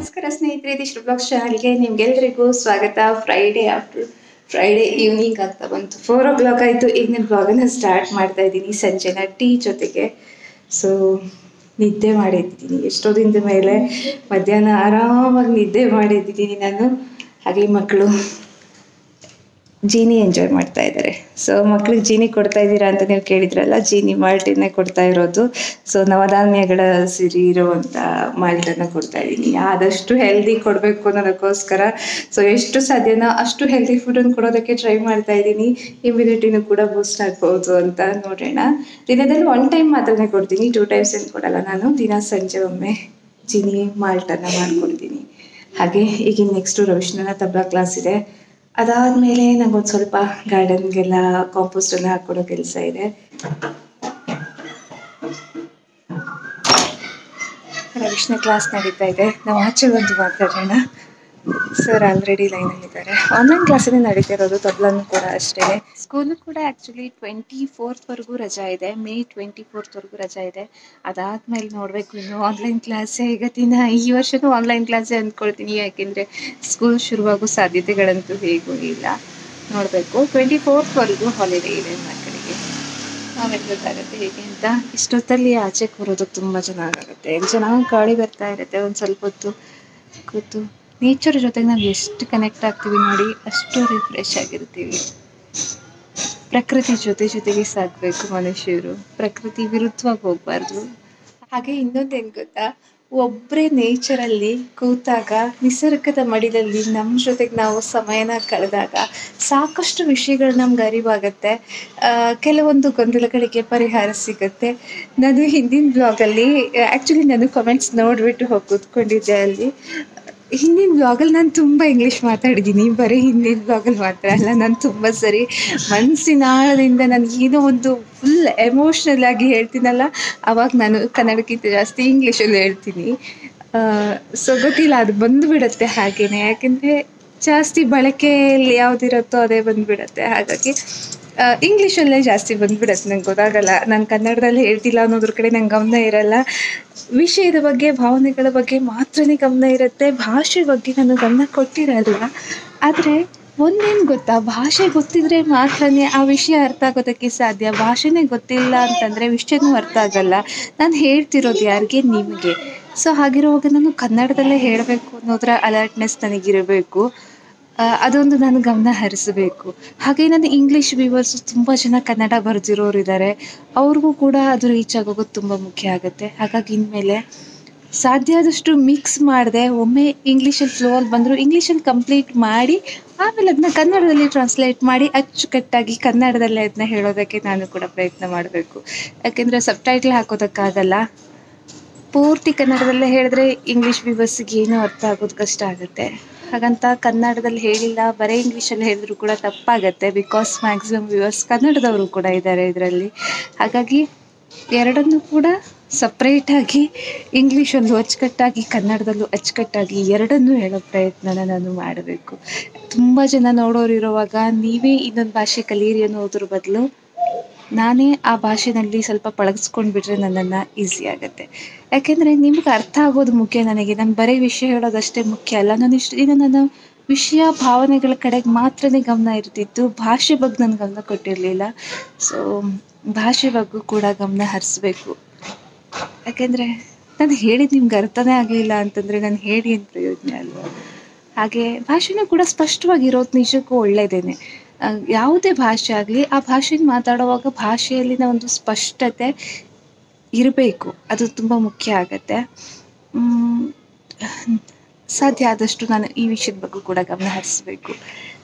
ನಮಸ್ಕಾರ ಸ್ನೇಹಿತರೆ ಇದಿಷ್ಟು ಬ್ಲಾಗ್ ಚಾನಲ್ಗೆ ನಿಮ್ಗೆಲ್ರಿಗೂ ಸ್ವಾಗತ ಫ್ರೈಡೇ ಆಫ್ಟರ್ ಫ್ರೈಡೇ ಈವ್ನಿಂಗ್ ಆಗ್ತಾ ಬಂತು ಫೋರ್ ಓ ಕ್ಲಾಕ್ ಆಯಿತು ಈಗ ನಾನು ಬ್ಲಾಗನ್ನು ಸ್ಟಾರ್ಟ್ ಮಾಡ್ತಾ ಇದ್ದೀನಿ ಸಂಜೆನ ಟೀ ಜೊತೆಗೆ ಸೊ ನಿದ್ದೆ ಮಾಡಿದ್ದೀನಿ ಎಷ್ಟೋ ದಿನದ ಮೇಲೆ ಮಧ್ಯಾಹ್ನ ಆರಾಮಾಗಿ ನಿದ್ದೆ ಮಾಡಿದ್ದೀನಿ ನಾನು ಹಾಗೆ ಮಕ್ಕಳು ಜೀನಿ ಎಂಜಾಯ್ ಮಾಡ್ತಾ ಇದ್ದಾರೆ ಸೊ ಮಕ್ಳಿಗೆ ಜೀನಿ ಕೊಡ್ತಾ ಇದ್ದೀರಾ ಅಂತ ನೀವು ಕೇಳಿದ್ರಲ್ಲ ಜೀನಿ ಮಾಲ್ಟನ್ನೇ ಕೊಡ್ತಾ ಇರೋದು ಸೊ ನವಧಾನ್ಯಗಳ ಸಿರಿ ಇರುವಂಥ ಮಾಲ್ಟನ್ನು ಕೊಡ್ತಾ ಇದ್ದೀನಿ ಆದಷ್ಟು ಹೆಲ್ದಿ ಕೊಡಬೇಕು ಅನ್ನೋದಕ್ಕೋಸ್ಕರ ಸೊ ಎಷ್ಟು ಸಾಧ್ಯನೋ ಅಷ್ಟು ಹೆಲ್ದಿ ಫುಡನ್ನು ಕೊಡೋದಕ್ಕೆ ಟ್ರೈ ಮಾಡ್ತಾ ಇದ್ದೀನಿ ಇಮ್ಯುನಿಟಿನೂ ಕೂಡ ಬೂಸ್ಟ್ ಆಗ್ಬೋದು ಅಂತ ನೋಡೋಣ ದಿನದಲ್ಲಿ ಒನ್ ಟೈಮ್ ಮಾತ್ರನೇ ಕೊಡ್ತೀನಿ ಟೂ ಟೈಮ್ಸ್ ಏನು ಕೊಡಲ್ಲ ನಾನು ದಿನ ಸಂಜೆ ಒಮ್ಮೆ ಜೀನಿ ಮಾಲ್ಟನ್ನು ಮಾಡ್ಕೊಡ್ತೀನಿ ಹಾಗೆ ಈಗ ನೆಕ್ಸ್ಟು ರವಿಷ್ಣನ ತಬಲಾ ಕ್ಲಾಸ್ ಇದೆ ಅದಾದ್ಮೇಲೆ ನಂಗೊಂದು ಸ್ವಲ್ಪ ಗಾರ್ಡನ್ಗೆಲ್ಲ ಕಾಂಪೋಸ್ಟ್ ಅನ್ನ ಹಾಕೊಡೋ ಕೆಲಸ ಇದೆ ರವಿಷ್ಣ ಕ್ಲಾಸ್ ನಡೀತಾ ಇದೆ ನಾವು ಆಚೆ ಒಂದು ಮಾತಾಡೋಣ ಸರ್ ಆಲ್ರೆಡಿ ಲೈನಲ್ಲಿದ್ದಾರೆ ಆನ್ಲೈನ್ ಕ್ಲಾಸನ್ನೇ ನಡೀತಿರೋದು ತಬ್ಲನು ಕೂಡ ಅಷ್ಟೇ ಸ್ಕೂಲು ಕೂಡ ಆ್ಯಕ್ಚುಲಿ ಟ್ವೆಂಟಿ ಫೋರ್ತ್ವರೆಗೂ ರಜಾ ಇದೆ ಮೇ ಟ್ವೆಂಟಿ ಫೋರ್ತ್ವರೆಗೂ ರಜಾ ಇದೆ ಅದಾದ್ಮೇಲೆ ನೋಡಬೇಕು ಇನ್ನು ಆನ್ಲೈನ್ ಕ್ಲಾಸೇ ಈಗ ದಿನ ಈ ವರ್ಷನೂ ಆನ್ಲೈನ್ ಕ್ಲಾಸೇ ಅಂದ್ಕೊಳ್ತೀನಿ ಯಾಕೆಂದರೆ ಸ್ಕೂಲ್ ಶುರುವಾಗೋ ಸಾಧ್ಯತೆಗಳಂತೂ ಹೇಗೂ ಇಲ್ಲ ನೋಡಬೇಕು ಟ್ವೆಂಟಿ ಫೋರ್ತ್ವರೆಗೂ ಹಾಲಿಡೇ ಇದೆ ಮಕ್ಕಳಿಗೆ ಆಮೇಲೆ ಗೊತ್ತಾಗುತ್ತೆ ಹೇಗೆ ಅಂತ ಇಷ್ಟೊತ್ತಲ್ಲಿ ಆಚೆ ಕೂರೋದಕ್ಕೆ ತುಂಬ ಚೆನ್ನಾಗಾಗುತ್ತೆ ಚೆನ್ನಾಗಿ ಗಾಳಿ ಬರ್ತಾ ಇರುತ್ತೆ ಒಂದು ಸ್ವಲ್ಪ ಹೊತ್ತು ಕೂತು ನೇಚರ್ ಜೊತೆಗೆ ನಾವು ಎಷ್ಟು ಕನೆಕ್ಟ್ ಆಗ್ತೀವಿ ನೋಡಿ ಅಷ್ಟು ರಿಫ್ರೆಶ್ ಆಗಿರ್ತೀವಿ ಪ್ರಕೃತಿ ಜೊತೆ ಜೊತೆಗೆ ಸಾಗಬೇಕು ಮನುಷ್ಯರು ಪ್ರಕೃತಿ ವಿರುದ್ಧವಾಗಿ ಹೋಗ್ಬಾರ್ದು ಹಾಗೆ ಇನ್ನೊಂದೇನು ಗೊತ್ತಾ ಒಬ್ಬರೇ ನೇಚರಲ್ಲಿ ಕೂತಾಗ ನಿಸರ್ಗದ ಮಡಿಲಲ್ಲಿ ನಮ್ಮ ಜೊತೆಗೆ ನಾವು ಸಮಯನ ಕಳೆದಾಗ ಸಾಕಷ್ಟು ವಿಷಯಗಳು ನಮ್ಗೆ ಅರಿವಾಗುತ್ತೆ ಆ, ಕೆಲವೊಂದು ಗೊಂದಲಗಳಿಗೆ ಪರಿಹಾರ ಸಿಗುತ್ತೆ ನಾನು ಹಿಂದಿನ ಬ್ಲಾಗಲ್ಲಿ ಆ್ಯಕ್ಚುಲಿ ನಾನು ಕಮೆಂಟ್ಸ್ ನೋಡಿಬಿಟ್ಟು ಹೋಗಿ ಕೂತ್ಕೊಂಡಿದ್ದೆ ಅಲ್ಲಿ ಹಿಂದಿನ ಬ್ಲಾಗಲ್ಲಿ ನಾನು ತುಂಬ ಇಂಗ್ಲೀಷ್ ಮಾತಾಡಿದ್ದೀನಿ ಬರೀ ಹಿಂದಿನ ಬ್ಲಾಗಲ್ಲಿ ಮಾತ್ರ ಅಲ್ಲ ನಾನು ತುಂಬ ಸರಿ ಮನಸ್ಸಿನ ಆಳದಿಂದ ನಾನು ಏನೋ ಒಂದು ಫುಲ್ ಎಮೋಷ್ನಲ್ ಆಗಿ ಹೇಳ್ತೀನಲ್ಲ ಅವಾಗ ನಾನು ಕನ್ನಡಕ್ಕಿಂತ ಜಾಸ್ತಿ ಇಂಗ್ಲೀಷಲ್ಲಿ ಹೇಳ್ತೀನಿ ಸೊ ಗೊತ್ತಿಲ್ಲ ಅದು ಬಂದುಬಿಡುತ್ತೆ ಹಾಗೇನೆ ಯಾಕೆಂದರೆ ಜಾಸ್ತಿ ಬಳಕೆಯಲ್ಲಿ ಯಾವುದಿರುತ್ತೋ ಅದೇ ಬಂದುಬಿಡುತ್ತೆ ಹಾಗಾಗಿ ಆ, ಇಂಗ್ಲೀಷಲ್ಲೇ ಜಾಸ್ತಿ ಬಂದ್ಬಿಡತ್ತೆ ನಂಗೆ ಗೊತ್ತಾಗಲ್ಲ ನಾನು ಕನ್ನಡದಲ್ಲಿ ಹೇಳ್ತಿಲ್ಲ ಅನ್ನೋದ್ರ ಕಡೆ ನಂಗೆ ಗಮನ ಇರಲ್ಲ ವಿಷಯದ ಬಗ್ಗೆ ಭಾವನೆಗಳ ಬಗ್ಗೆ ಮಾತ್ರನೇ ಗಮನ ಇರುತ್ತೆ ಭಾಷೆ ಬಗ್ಗೆ ನಾನು ಗಮನ ಕೊಟ್ಟಿರಲ್ಲ ಆದರೆ ಒಂದೇನು ಗೊತ್ತಾ ಭಾಷೆ ಗೊತ್ತಿದ್ರೆ ಮಾತ್ರನೇ ಆ ವಿಷಯ ಅರ್ಥ ಆಗೋದಕ್ಕೆ ಸಾಧ್ಯ ಭಾಷೆನೇ ಗೊತ್ತಿಲ್ಲ ಅಂತಂದರೆ ವಿಷಯನೂ ಅರ್ಥ ಆಗಲ್ಲ ನಾನು ಹೇಳ್ತಿರೋದು ಯಾರಿಗೆ ನಿಮಗೆ ಸೊ ಹಾಗಿರುವಾಗ ನಾನು ಕನ್ನಡದಲ್ಲೇ ಹೇಳಬೇಕು ಅನ್ನೋದ್ರ ಅಲರ್ಟ್ನೆಸ್ ನನಗಿರಬೇಕು ಆ, ಅದೊಂದು ನಾನು ಗಮನ ಹರಿಸಬೇಕು ಹಾಗೆ ನನ್ನ ಇಂಗ್ಲೀಷ್ ವ್ಯೂವರ್ಸ್ ತುಂಬ ಜನ ಕನ್ನಡ ಬರೆದಿರೋರು ಇದ್ದಾರೆ ಅವ್ರಿಗೂ ಕೂಡ ಅದು ರೀಚ್ ಆಗೋದು ತುಂಬ ಮುಖ್ಯ ಆಗುತ್ತೆ ಹಾಗಾಗಿ ಇನ್ಮೇಲೆ ಸಾಧ್ಯ ಆದಷ್ಟು ಮಿಕ್ಸ್ ಮಾಡಿದೆ ಒಮ್ಮೆ ಇಂಗ್ಲೀಷಲ್ಲಿ ಫ್ಲೋಲ್ಲಿ ಬಂದರು ಇಂಗ್ಲೀಷಲ್ಲಿ ಕಂಪ್ಲೀಟ್ ಮಾಡಿ ಆಮೇಲೆ ಅದನ್ನ ಕನ್ನಡದಲ್ಲಿ ಟ್ರಾನ್ಸ್ಲೇಟ್ ಮಾಡಿ ಅಚ್ಚುಕಟ್ಟಾಗಿ ಕನ್ನಡದಲ್ಲೇ ಅದನ್ನ ಹೇಳೋದಕ್ಕೆ ನಾನು ಕೂಡ ಪ್ರಯತ್ನ ಮಾಡಬೇಕು ಯಾಕೆಂದರೆ ಸಬ್ಟೈಟ್ಲ್ ಹಾಕೋದಕ್ಕಾಗಲ್ಲ ಪೂರ್ತಿ ಕನ್ನಡದಲ್ಲೇ ಹೇಳಿದ್ರೆ ಇಂಗ್ಲೀಷ್ ವ್ಯೂವರ್ಸಿಗೆ ಏನೂ ಅರ್ಥ ಆಗೋದು ಕಷ್ಟ ಆಗುತ್ತೆ ಹಾಗಂತ ಕನ್ನಡದಲ್ಲಿ ಹೇಳಿಲ್ಲ ಬರೀ ಇಂಗ್ಲೀಷಲ್ಲಿ ಹೇಳಿದ್ರು ಕೂಡ ತಪ್ಪಾಗತ್ತೆ ಬಿಕಾಸ್ ಮ್ಯಾಕ್ಸಿಮಮ್ ವ್ಯೂವರ್ಸ್ ಕನ್ನಡದವರು ಕೂಡ ಇದ್ದಾರೆ ಇದರಲ್ಲಿ ಹಾಗಾಗಿ ಎರಡನ್ನೂ ಕೂಡ ಸಪ್ರೇಟಾಗಿ ಇಂಗ್ಲೀಷಲ್ಲೂ ಅಚ್ಚುಕಟ್ಟಾಗಿ ಕನ್ನಡದಲ್ಲೂ ಅಚ್ಚುಕಟ್ಟಾಗಿ ಎರಡನ್ನೂ ಹೇಳೋ ಪ್ರಯತ್ನನ ನಾನು ಮಾಡಬೇಕು ತುಂಬ ಜನ ನೋಡೋರು ಇರುವಾಗ ನೀವೇ ಇನ್ನೊಂದು ಭಾಷೆ ಕಲೀರಿ ಅನ್ನೋದ್ರ ಬದಲು ನಾನೇ ಆ ಭಾಷೆನಲ್ಲಿ ಸ್ವಲ್ಪ ಪಳಗಿಸ್ಕೊಂಡು ಬಿಟ್ರೆ ನನ್ನನ್ನು ಈಸಿ ಆಗುತ್ತೆ ಯಾಕೆಂದರೆ ನಿಮ್ಗೆ ಅರ್ಥ ಆಗೋದು ಮುಖ್ಯ ನನಗೆ ನಾನು ಬರೀ ವಿಷಯ ಹೇಳೋದಷ್ಟೇ ಮುಖ್ಯ ಅಲ್ಲ ನಾನು ಇಷ್ಟು ದಿನ ನಾನು ವಿಷಯ ಭಾವನೆಗಳ ಕಡೆಗೆ ಮಾತ್ರನೇ ಗಮನ ಇರ್ತಿತ್ತು ಭಾಷೆ ಬಗ್ಗೆ ನಾನು ಗಮನ ಕೊಟ್ಟಿರಲಿಲ್ಲ ಸೊ ಭಾಷೆ ಬಗ್ಗೆ ಕೂಡ ಗಮನ ಹರಿಸ್ಬೇಕು ಯಾಕೆಂದರೆ ನಾನು ಹೇಳಿದ್ದು ನಿಮ್ಗೆ ಅರ್ಥನೇ ಆಗಲಿಲ್ಲ ಅಂತಂದರೆ ನಾನು ಹೇಳಿ ಏನು ಪ್ರಯೋಜನ ಅಲ್ವಾ ಹಾಗೆ ಭಾಷೆನೂ ಕೂಡ ಸ್ಪಷ್ಟವಾಗಿರೋದು ನಿಜಕ್ಕೂ ಒಳ್ಳೆಯದೇನೆ ಆ, ಯಾವುದೇ ಭಾಷೆ ಆಗಲಿ ಆ ಭಾಷೆನ ಮಾತಾಡುವಾಗ ಭಾಷೆಯಲ್ಲಿನ ಒಂದು ಸ್ಪಷ್ಟತೆ ಇರಬೇಕು ಅದು ತುಂಬ ಮುಖ್ಯ ಆಗತ್ತೆ ಮ್, ಸಾಧ್ಯ ಆದಷ್ಟು ನಾನು ಈ ವಿಷಯದ ಬಗ್ಗೆ ಕೂಡ ಗಮನ ಹರಿಸ್ಬೇಕು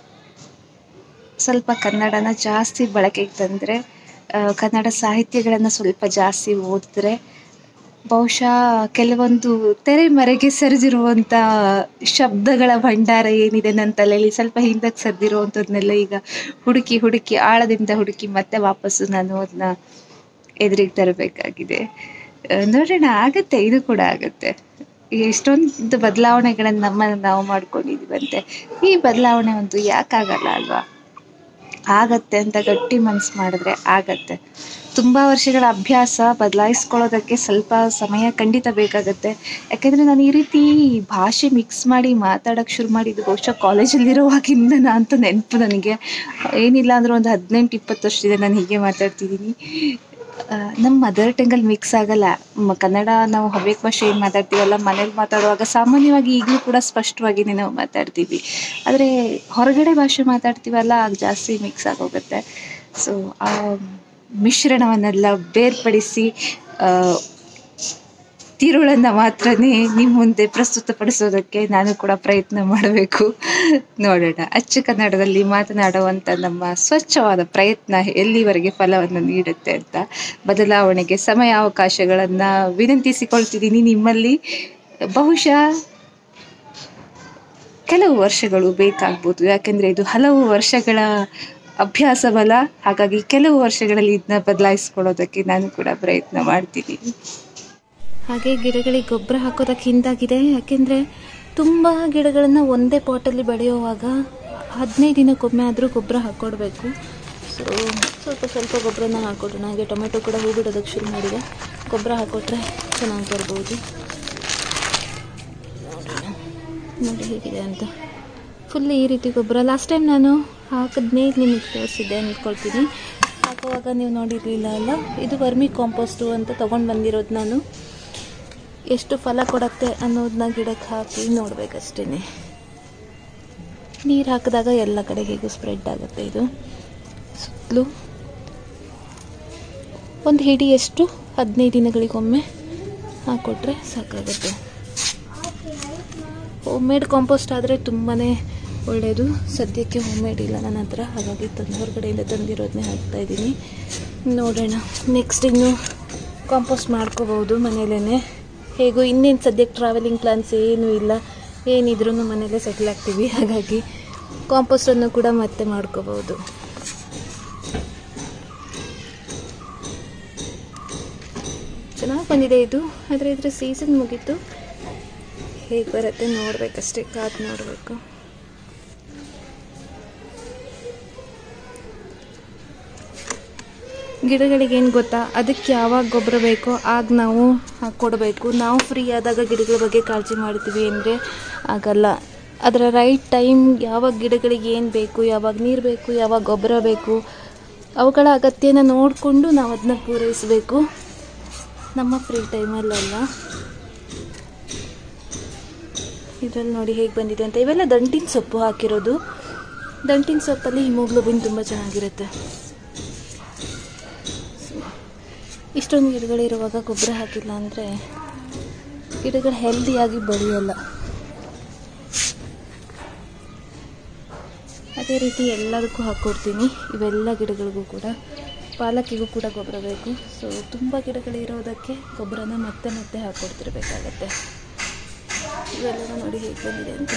ಸ್ವಲ್ಪ ಕನ್ನಡನ ಜಾಸ್ತಿ ಬಳಕೆಗೆ ತಂದರೆ ಕನ್ನಡ ಸಾಹಿತ್ಯಗಳನ್ನು ಸ್ವಲ್ಪ ಜಾಸ್ತಿ ಓದಿದ್ರೆ ಬಹುಶಃ ಕೆಲವೊಂದು ತೆರೆಮರೆಗೆ ಸರಿದಿರುವಂಥ ಶಬ್ದಗಳ ಭಂಡಾರ ಏನಿದೆ ನನ್ನ ತಲೆಯಲ್ಲಿ ಸ್ವಲ್ಪ ಹಿಂದಕ್ಕೆ ಸರಿದಿರುವಂಥದ್ದನ್ನೆಲ್ಲ ಈಗ ಹುಡುಕಿ ಹುಡುಕಿ ಆಳದಿಂದ ಹುಡುಕಿ ಮತ್ತೆ ವಾಪಸ್ಸು ನಾನು ಅದನ್ನ ಎದುರಿಗೆ ತರಬೇಕಾಗಿದೆ ಆ, ನೋಡೋಣ ಆಗತ್ತೆ ಇದು ಕೂಡ ಆಗತ್ತೆ ಎಷ್ಟೊಂದು ಬದಲಾವಣೆಗಳನ್ನು ನಮ್ಮನ್ನು ನಾವು ಮಾಡ್ಕೊಂಡಿದ್ದೀವಂತೆ ಈ ಬದಲಾವಣೆ ಒಂದು ಯಾಕಾಗಲ್ಲ ಅಲ್ವಾ ಆಗತ್ತೆ ಅಂತ ಗಟ್ಟಿ ಮನ್ಸು ಮಾಡಿದ್ರೆ ಆಗತ್ತೆ ತುಂಬ ವರ್ಷಗಳ ಅಭ್ಯಾಸ ಬದಲಾಯಿಸ್ಕೊಳ್ಳೋದಕ್ಕೆ ಸ್ವಲ್ಪ ಸಮಯ ಖಂಡಿತ ಬೇಕಾಗುತ್ತೆ ಯಾಕೆಂದರೆ ನಾನು ಈ ರೀತಿ ಭಾಷೆ ಮಿಕ್ಸ್ ಮಾಡಿ ಮಾತಾಡೋಕ್ಕೆ ಶುರು ಮಾಡಿದ್ದು ಬಹುಶಃ ಕಾಲೇಜಲ್ಲಿರುವಾಗಿಂದ ಅಂತ ನೆನಪು ನನಗೆ ಏನಿಲ್ಲ ಅಂದ್ರೆ ಒಂದು ಹದಿನೆಂಟು ಇಪ್ಪತ್ತು ವರ್ಷದಿಂದ ನಾನು ಹೀಗೆ ಮಾತಾಡ್ತಿದ್ದೀನಿ ಆ, ನಮ್ಮ ಮದರ್ ಟಂಗಲ್ಲಿ ಮಿಕ್ಸ್ ಆಗಲ್ಲ ಮ- ಕನ್ನಡ ನಾವು ಹವ್ಯಕ ಭಾಷೆ ಏನು ಮಾತಾಡ್ತೀವಲ್ಲ ಮನೇಲಿ ಮಾತಾಡುವಾಗ ಸಾಮಾನ್ಯವಾಗಿ ಈಗಲೂ ಕೂಡ ಸ್ಪಷ್ಟವಾಗಿನೇ ನಾವು ಮಾತಾಡ್ತೀವಿ ಆದರೆ ಹೊರಗಡೆ ಭಾಷೆ ಮಾತಾಡ್ತೀವಲ್ಲ ಆಗ ಜಾಸ್ತಿ ಮಿಕ್ಸ್ ಆಗೋಗುತ್ತೆ ಸೊ ಆ ಮಿಶ್ರಣವನ್ನೆಲ್ಲ ಬೇರ್ಪಡಿಸಿ ಆ, ತಿರುಳನ್ನು ಮಾತ್ರನೇ ನಿಮ್ಮ ಮುಂದೆ ಪ್ರಸ್ತುತಪಡಿಸೋದಕ್ಕೆ ನಾನು ಕೂಡ ಪ್ರಯತ್ನ ಮಾಡಬೇಕು ನೋಡೋಣ ಅಚ್ಚ ಕನ್ನಡದಲ್ಲಿ ಮಾತನಾಡುವಂಥ ನಮ್ಮ ಸ್ವಚ್ಛವಾದ ಪ್ರಯತ್ನ ಎಲ್ಲಿವರೆಗೆ ಫಲವನ್ನು ನೀಡುತ್ತೆ ಅಂತ ಬದಲಾವಣೆಗೆ ಸಮಯ ಅವಕಾಶಗಳನ್ನು ವಿನಂತಿಸಿಕೊಳ್ತಿದ್ದೀನಿ ನಿಮ್ಮಲ್ಲಿ ಬಹುಶಃ ಕೆಲವು ವರ್ಷಗಳು ಬೇಕಾಗ್ಬೋದು ಯಾಕೆಂದರೆ ಇದು ಹಲವು ವರ್ಷಗಳ ಅಭ್ಯಾಸ ಬಲ ಹಾಗಾಗಿ ಕೆಲವು ವರ್ಷಗಳಲ್ಲಿ ಇದನ್ನ ಬದಲಾಯಿಸ್ಕೊಳ್ಳೋದಕ್ಕೆ ನಾನು ಕೂಡ ಪ್ರಯತ್ನ ಮಾಡ್ತೀನಿ ಹಾಗೆ ಗಿಡಗಳಿಗೆ ಗೊಬ್ಬರ ಹಾಕೋದಕ್ಕೆ ಹಿಂದಾಗಿದೆ ಯಾಕೆಂದರೆ ತುಂಬ ಗಿಡಗಳನ್ನು ಒಂದೇ ಪಾಟಲ್ಲಿ ಬೆಳೆಯುವಾಗ ಹದಿನೈದು ದಿನಕ್ಕೊಮ್ಮೆ ಆದರೂ ಗೊಬ್ಬರ ಹಾಕ್ಕೊಡ್ಬೇಕು ಸೊ ಸ್ವಲ್ಪ ಸ್ವಲ್ಪ ಗೊಬ್ಬರನ ಹಾಕ್ಕೊಡೋಣ ಹಾಗೆ ಟೊಮೆಟೊ ಕೂಡ ಹೂ ಬಿಡೋದಕ್ಕೆ ಶುರು ಮಾಡಿದೆ ಗೊಬ್ಬರ ಹಾಕ್ಕೊಟ್ರೆ ಚೆನ್ನಾಗಿ ಬರ್ಬೋದು ನೋಡೋಣ ನೋಡಿ ಹೇಗಿದೆ ಅಂತ ಫುಲ್ ಈ ರೀತಿ ಗೊಬ್ಬರ ಲಾಸ್ಟ್ ಟೈಮ್ ನಾನು ಹಾಕಿದ್ಮೇಲೆ ನಿಮಗೆ ತೋರಿಸಿದ್ದೆ ಅಂದ್ಕೊಳ್ತೀನಿ ಹಾಕುವಾಗ ನೀವು ನೋಡಿರಲಿಲ್ಲ ಅಲ್ಲ ಇದು ವರ್ಮಿ ಕಾಂಪೋಸ್ಟು ಅಂತ ತೊಗೊಂಡು ಬಂದಿರೋದು ನಾನು ಎಷ್ಟು ಫಲ ಕೊಡುತ್ತೆ ಅನ್ನೋದನ್ನ ಗಿಡಕ್ಕೆ ಹಾಕಿ ನೋಡಬೇಕಷ್ಟೇ ನೀರು ಹಾಕಿದಾಗ ಎಲ್ಲ ಕಡೆಗೆ ಸ್ಪ್ರೆಡ್ ಆಗುತ್ತೆ ಇದು ಸುತ್ತಲೂ ಒಂದು ಹಿಡಿಯಷ್ಟು ಹದಿನೈದು ದಿನಗಳಿಗೊಮ್ಮೆ ಹಾಕ್ಕೊಟ್ರೆ ಸಾಕಾಗುತ್ತೆ ಹೋಮ್ ಮೇಡ್ ಕಾಂಪೋಸ್ಟ್ ಆದರೆ ತುಂಬಾ ಒಳ್ಳೆಯದು ಸದ್ಯಕ್ಕೆ ಹೋಮ್ ಮೇಡ್ ಇಲ್ಲ ನನ್ನ ಹತ್ರ ಹಾಗಾಗಿ ತಂದು ಹೊರಗಡೆಯಿಂದ ತಂದಿರೋದನ್ನೇ ಹಾಕ್ತಾ ಇದ್ದೀನಿ ನೋಡೋಣ ನೆಕ್ಸ್ಟ್ ಇನ್ನು ಕಾಂಪೋಸ್ಟ್ ಮಾಡ್ಕೋಬೋದು ಮನೇಲೇ ಹೇಗೂ ಇನ್ನೇನು ಸದ್ಯಕ್ಕೆ ಟ್ರಾವೆಲಿಂಗ್ ಪ್ಲಾನ್ಸ್ ಏನೂ ಇಲ್ಲ ಏನಿದ್ರೂ ಮನೇಲೇ ಸೆಟ್ಲ್ ಆಗ್ತೀವಿ ಹಾಗಾಗಿ ಕಾಂಪೋಸ್ಟನ್ನು ಕೂಡ ಮತ್ತೆ ಮಾಡ್ಕೋಬೋದು ಚೆನ್ನಾಗಿ ಬಂದಿದೆ ಇದು ಆದರೆ ಇದರ ಸೀಸನ್ ಮುಗೀತು ಹೇಗೆ ಬರುತ್ತೆ ನೋಡ್ಬೇಕಷ್ಟೇ ಕಾದು ನೋಡಬೇಕು ಗಿಡಗಳಿಗೆ ಏನು ಗೊತ್ತಾ ಅದಕ್ಕೆ ಯಾವಾಗ ಗೊಬ್ಬರ ಬೇಕೋ ಆಗ ನಾವು ಕೊಡಬೇಕು ನಾವು ಫ್ರೀ ಆದಾಗ ಗಿಡಗಳ ಬಗ್ಗೆ ಕಾಳಜಿ ಮಾಡ್ತೀವಿ ಅಂದರೆ ಆಗಲ್ಲ ಅದರ ರೈಟ್ ಟೈಮ್ ಯಾವಾಗ ಗಿಡಗಳಿಗೆ ಏನು ಬೇಕು ಯಾವಾಗ ನೀರು ಬೇಕು ಯಾವಾಗ ಗೊಬ್ಬರ ಬೇಕು ಅವುಗಳ ಅಗತ್ಯನ ನೋಡಿಕೊಂಡು ನಾವು ಅದನ್ನ ಪೂರೈಸಬೇಕು ನಮ್ಮ ಫ್ರೀ ಟೈಮಲ್ಲಲ್ಲ ಇದರಲ್ಲಿ ನೋಡಿ ಹೇಗೆ ಬಂದಿದೆ ಅಂತ ಇವೆಲ್ಲ ದಂಟಿನ ಸೊಪ್ಪು ಹಾಕಿರೋದು ದಂಟಿನ ಸೊಪ್ಪಲ್ಲಿ ಹಿಮೋಗ್ಲೋಬಿನ್ ತುಂಬ ಚೆನ್ನಾಗಿರುತ್ತೆ ಇಷ್ಟೊಂದು ಗಿಡಗಳಿರುವಾಗ ಗೊಬ್ಬರ ಹಾಕಿಲ್ಲ ಅಂದರೆ ಗಿಡಗಳು ಹೆಲ್ದಿಯಾಗಿ ಬೆಳೆಯಲ್ಲ ಅದೇ ರೀತಿ ಎಲ್ಲದಕ್ಕೂ ಹಾಕ್ಕೊಡ್ತೀನಿ ಇವೆಲ್ಲ ಗಿಡಗಳಿಗೂ ಕೂಡ ಪಾಲಕಿಗೂ ಕೂಡ ಗೊಬ್ಬರ ಬೇಕು ಸೊ ತುಂಬ ಗಿಡಗಳಿರೋದಕ್ಕೆ ಗೊಬ್ಬರನ ಮತ್ತೆ ಮತ್ತೆ ಹಾಕ್ಕೊಡ್ತಿರ್ಬೇಕಾಗತ್ತೆ ಇವೆಲ್ಲ ನೋಡಿ ಹೇಗೆ ಬಂದಿದೆ ಅಂತ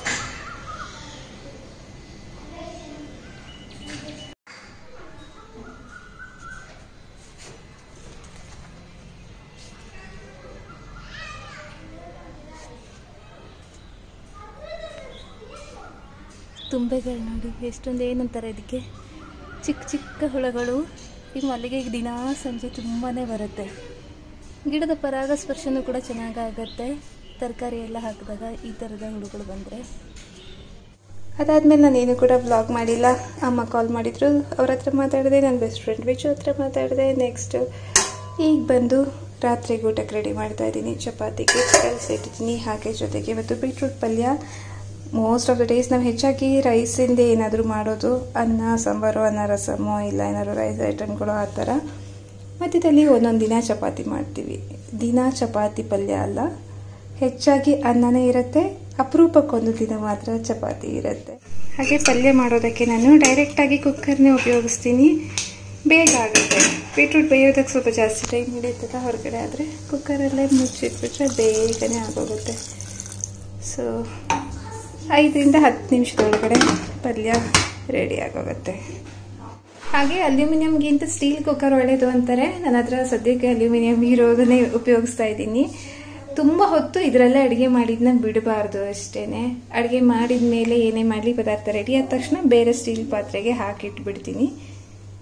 ತುಂಬೆಗಳು ನೋಡಿ ಎಷ್ಟೊಂದು ಏನಂತಾರೆ ಇದಕ್ಕೆ ಚಿಕ್ಕ ಚಿಕ್ಕ ಹುಳಗಳು ಈ ಮಲ್ಲಿಗೆಗೆ ದಿನ ಸಂಜೆ ತುಂಬಾ ಬರುತ್ತೆ ಗಿಡದ ಪರಾಗಸ್ಪರ್ಶನೂ ಕೂಡ ಚೆನ್ನಾಗಾಗತ್ತೆ ತರಕಾರಿ ಎಲ್ಲ ಹಾಕಿದಾಗ ಈ ಥರದ ಹುಳುಗಳು ಬಂದರೆ ಅದಾದಮೇಲೆ ನಾನೇನು ಕೂಡ ಬ್ಲಾಗ್ ಮಾಡಿಲ್ಲ ಅಮ್ಮ ಕಾಲ್ ಮಾಡಿದ್ರು ಅವ್ರ ಹತ್ರ ಮಾತಾಡಿದೆ ನನ್ನ ಬೆಸ್ಟ್ ಫ್ರೆಂಡ್ ವಿಜು ಹತ್ರ ಮಾತಾಡಿದೆ ನೆಕ್ಸ್ಟ್ ಈಗ ಬಂದು ರಾತ್ರಿಗೆ ಊಟಕ್ಕೆ ರೆಡಿ ಮಾಡ್ತಾ ಇದ್ದೀನಿ ಚಪಾತಿಗೆ ಕಲಿಸಿಟ್ಟಿದ್ದೀನಿ ಹಾಗೆ ಜೊತೆಗೆ ಇವತ್ತು ಬೀಟ್ರೂಟ್ ಪಲ್ಯ ಮೋಸ್ಟ್ ಆಫ್ ದ ಡೇಸ್ ನಾವು ಹೆಚ್ಚಾಗಿ ರೈಸಿಂದ ಏನಾದರೂ ಮಾಡೋದು ಅನ್ನ ಸಾಂಬಾರು ಅನ್ನ ರಸಮೋ ಇಲ್ಲ ಏನಾದ್ರು ರೈಸ್ ಐಟಮ್ಗಳು ಆ ಥರ ಮಧ್ಯದಲ್ಲಿ ಒಂದೊಂದು ದಿನ ಚಪಾತಿ ಮಾಡ್ತೀವಿ ದಿನ ಚಪಾತಿ ಪಲ್ಯ ಅಲ್ಲ ಹೆಚ್ಚಾಗಿ ಅನ್ನನೇ ಇರುತ್ತೆ ಅಪರೂಪಕ್ಕೊಂದು ದಿನ ಮಾತ್ರ ಚಪಾತಿ ಇರುತ್ತೆ ಹಾಗೆ ಪಲ್ಯ ಮಾಡೋದಕ್ಕೆ ನಾನು ಡೈರೆಕ್ಟಾಗಿ ಕುಕ್ಕರ್ನೇ ಉಪಯೋಗಿಸ್ತೀನಿ ಬೇಗ ಆಗುತ್ತೆ ಬೀಟ್ರೂಟ್ ಬೇಯೋದಕ್ಕೆ ಸ್ವಲ್ಪ ಜಾಸ್ತಿ ಟೈಮ್ ಹಿಡಿಯುತ್ತಲ್ಲ ಹೊರಗಡೆ ಆದರೆ ಕುಕ್ಕರಲ್ಲೇ ಮುಚ್ಚಿಟ್ಬಿಟ್ರೆ ಬೇಗನೆ ಆಗೋಗುತ್ತೆ ಸೊ ಐದರಿಂದ ಹತ್ತು ನಿಮಿಷದೊಳಗಡೆ ಪಲ್ಯ ರೆಡಿ ಆಗೋಗುತ್ತೆ ಹಾಗೆ ಅಲ್ಯೂಮಿನಿಯಂಗಿಂತ ಸ್ಟೀಲ್ ಕುಕ್ಕರ್ ಒಳ್ಳೆಯದು ಅಂತಾರೆ ನನ್ನ ಹತ್ರ ಸದ್ಯಕ್ಕೆ ಅಲ್ಯೂಮಿನಿಯಂ ಇರೋದನ್ನೇ ಉಪಯೋಗಿಸ್ತಾ ಇದ್ದೀನಿ ತುಂಬ ಹೊತ್ತು ಇದರಲ್ಲೇ ಅಡುಗೆ ಮಾಡಿದ್ನ ಬಿಡಬಾರ್ದು ಅಷ್ಟೇ ಅಡುಗೆ ಮಾಡಿದ ಮೇಲೆ ಏನೇ ಮಾಡಲಿ ಪದಾರ್ಥ ರೆಡಿ ಆದ ತಕ್ಷಣ ಬೇರೆ ಸ್ಟೀಲ್ ಪಾತ್ರೆಗೆ ಹಾಕಿಟ್ಬಿಡ್ತೀನಿ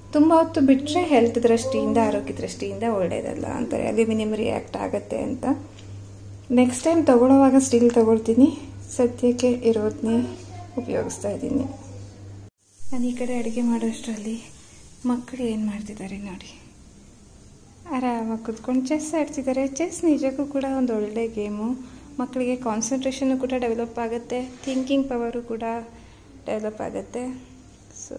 ತುಂಬ ಹೊತ್ತು ಬಿಟ್ಟರೆ ಹೆಲ್ತ್ ದೃಷ್ಟಿಯಿಂದ ಆರೋಗ್ಯ ದೃಷ್ಟಿಯಿಂದ ಒಳ್ಳೆಯದಲ್ಲ ಅಂತಾರೆ ಅಲ್ಯೂಮಿನಿಯಂ ರಿಯಾಕ್ಟ್ ಆಗುತ್ತೆ ಅಂತ ನೆಕ್ಸ್ಟ್ ಟೈಮ್ ತೊಗೊಳ್ಳೋವಾಗ ಸ್ಟೀಲ್ ತೊಗೊಳ್ತೀನಿ ಸದ್ಯಕ್ಕೆ ಇರೋದನ್ನೇ ಉಪಯೋಗಿಸ್ತಾ ಇದ್ದೀನಿ ನಾನು ಈ ಕಡೆ ಅಡುಗೆ ಮಾಡೋಷ್ಟರಲ್ಲಿ ಮಕ್ಕಳು ಏನು ಮಾಡ್ತಿದ್ದಾರೆ ನೋಡಿ ಆರಾಮಾಗಿ ಕುತ್ಕೊಂಡು ಚೆಸ್ ಆಡ್ತಿದ್ದಾರೆ ಚೆಸ್ ನಿಜಕ್ಕೂ ಕೂಡ ಒಂದು ಒಳ್ಳೆ ಗೇಮು ಮಕ್ಕಳಿಗೆ ಕಾನ್ಸಂಟ್ರೇಷನ್ನು ಕೂಡ ಡೆವಲಪ್ ಆಗುತ್ತೆ ಥಿಂಕಿಂಗ್ ಪವರು ಕೂಡ ಡೆವಲಪ್ ಆಗುತ್ತೆ ಸೊ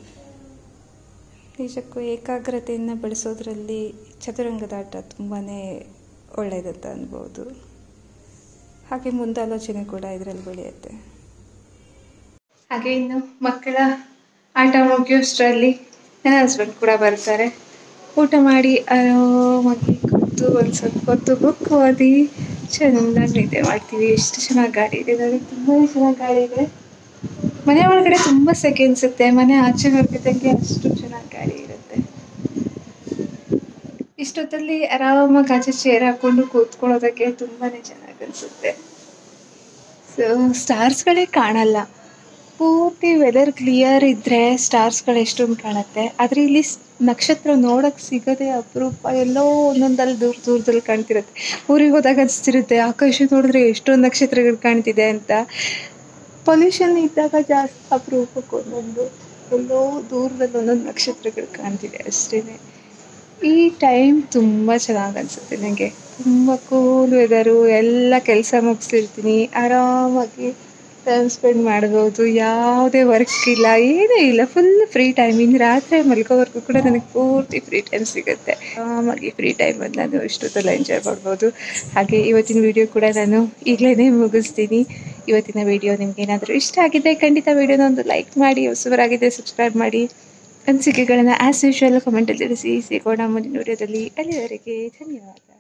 ನಿಜಕ್ಕೂ ಏಕಾಗ್ರತೆಯನ್ನು ಬೆಳೆಸೋದ್ರಲ್ಲಿ ಚದುರಂಗದಾಟ ತುಂಬಾ ಒಳ್ಳೆಯದಂತ ಅನ್ಬೋದು ಹಾಗೆ ಮುಂದಾಲೋಚನೆ ಕೂಡ ಇದರಲ್ಲಿ ಬೆಳೆಯುತ್ತೆ ಹಾಗೆ ಇನ್ನು ಮಕ್ಕಳ ಆಟ ಮುಗಿಯೋಷ್ಟರಲ್ಲಿ ನನ್ನ ಹಸ್ಬೆಂಡ್ ಕೂಡ ಬರ್ತಾರೆ ಊಟ ಮಾಡಿ ಆರಾಮಾಗಿ ಕೂತು ಒಂದು ಸ್ವಲ್ಪ ಹೊತ್ತು ಬುಕ್ ಓದಿ ಚೆನ್ನಾಗಿ ನಿದ್ದೆ ಮಾಡ್ತೀವಿ ಎಷ್ಟು ಚೆನ್ನಾಗಿ ಗಾಳಿ ಇದೆ ನೋಡಿ ತುಂಬ ಚೆನ್ನಾಗಿ ಗಾಳಿ ಇದೆ ಮನೆ ಒಳಗಡೆ ತುಂಬ ಸೆಕೆ ಅನ್ಸುತ್ತೆ ಮನೆ ಆಚೆ ಹೋಗ್ತಿದ್ದಂಗೆ ಅಷ್ಟು ಚೆನ್ನಾಗಿ ಗಾಳಿ ಇರುತ್ತೆ ಇಷ್ಟೊತ್ತಲ್ಲಿ ಆರಾಮಾಗಿ ಆಚೆ ಚೇರ್ ಹಾಕೊಂಡು ಕೂತ್ಕೊಳ್ಳೋದಕ್ಕೆ ತುಂಬಾನೇ ಚೆನ್ನಾಗಿ ಅನ್ಸುತ್ತೆ ಸೊ ಸ್ಟಾರ್ಸ್ಗಳೇ ಕಾಣಲ್ಲ ಪೂರ್ತಿ ವೆದರ್ ಕ್ಲಿಯರ್ ಇದ್ದರೆ ಸ್ಟಾರ್ಸ್ಗಳು ಎಷ್ಟೊಂದು ಕಾಣುತ್ತೆ ಆದರೆ ಇಲ್ಲಿ ಸ್- ನಕ್ಷತ್ರ ನೋಡೋಕೆ ಸಿಗೋದೇ ಅಪರೂಪ ಎಲ್ಲೋ ಒಂದೊಂದಲ್ಲಿ ದೂರ ದೂರದಲ್ಲಿ ಕಾಣ್ತಿರುತ್ತೆ ಊರಿಗೆ ಹೋದಾಗ ಅನಿಸ್ತಿರುತ್ತೆ ಆಕಾಶ ನೋಡಿದ್ರೆ ಎಷ್ಟೊಂದು ನಕ್ಷತ್ರಗಳು ಕಾಣ್ತಿದೆ ಅಂತ ಪೊಲ್ಯೂಷನ್ ಇದ್ದಾಗ ಜಾಸ್ತಿ ಅಪರೂಪಕ್ಕೆ ಒಂದೊಂದು ಎಲ್ಲೋ ದೂರದಲ್ಲಿ ಒಂದೊಂದು ನಕ್ಷತ್ರಗಳು ಕಾಣ್ತಿದೆ ಅಷ್ಟೇ ಈ ಟೈಮ್ ತುಂಬ ಚೆನ್ನಾಗಿ ಅನಿಸುತ್ತೆ ನನಗೆ ತುಂಬ ಕೂಲ್ ವೆದರು ಎಲ್ಲ ಕೆಲಸ ಮುಗಿಸಿರ್ತೀನಿ ಆರಾಮಾಗಿ ಟೈಮ್ ಸ್ಪೆಂಡ್ ಮಾಡ್ಬೋದು ಯಾವುದೇ ವರ್ಕ್ ಇಲ್ಲ ಏನೂ ಇಲ್ಲ ಫುಲ್ ಫ್ರೀ ಟೈಮ್ ಇನ್ನು ರಾತ್ರಿ ಮಲ್ಕೋವರೆಗೂ ಕೂಡ ನನಗೆ ಪೂರ್ತಿ ಫ್ರೀ ಟೈಮ್ ಸಿಗುತ್ತೆ ಆರಾಮಾಗಿ ಫ್ರೀ ಟೈಮಲ್ಲಿ ನಾನು ಇಷ್ಟೊತ್ತೆಲ್ಲ ಎಂಜಾಯ್ ಮಾಡ್ಬೋದು ಹಾಗೆ ಇವತ್ತಿನ ವಿಡಿಯೋ ಕೂಡ ನಾನು ಈಗಲೇ ಮುಗಿಸ್ತೀನಿ ಇವತ್ತಿನ ವಿಡಿಯೋ ನಿಮ್ಗೆ ಏನಾದರೂ ಇಷ್ಟ ಆಗಿದೆ ಖಂಡಿತ ವಿಡಿಯೋನ ಒಂದು ಲೈಕ್ ಮಾಡಿ ಹೊಸಬರಾಗಿದೆ ಸಬ್ಸ್ಕ್ರೈಬ್ ಮಾಡಿ ಅನಿಸಿಕೆಗಳನ್ನು ಆ್ಯಸ್ ಯೂಶುವಲ್ ಕಮೆಂಟಲ್ಲಿ ತಿಳಿಸಿ ಸಿಗೋಣ ಮುಂದಿನ ವಿಡಿಯೋದಲ್ಲಿ ಅಲ್ಲಿವರೆಗೆ ಧನ್ಯವಾದ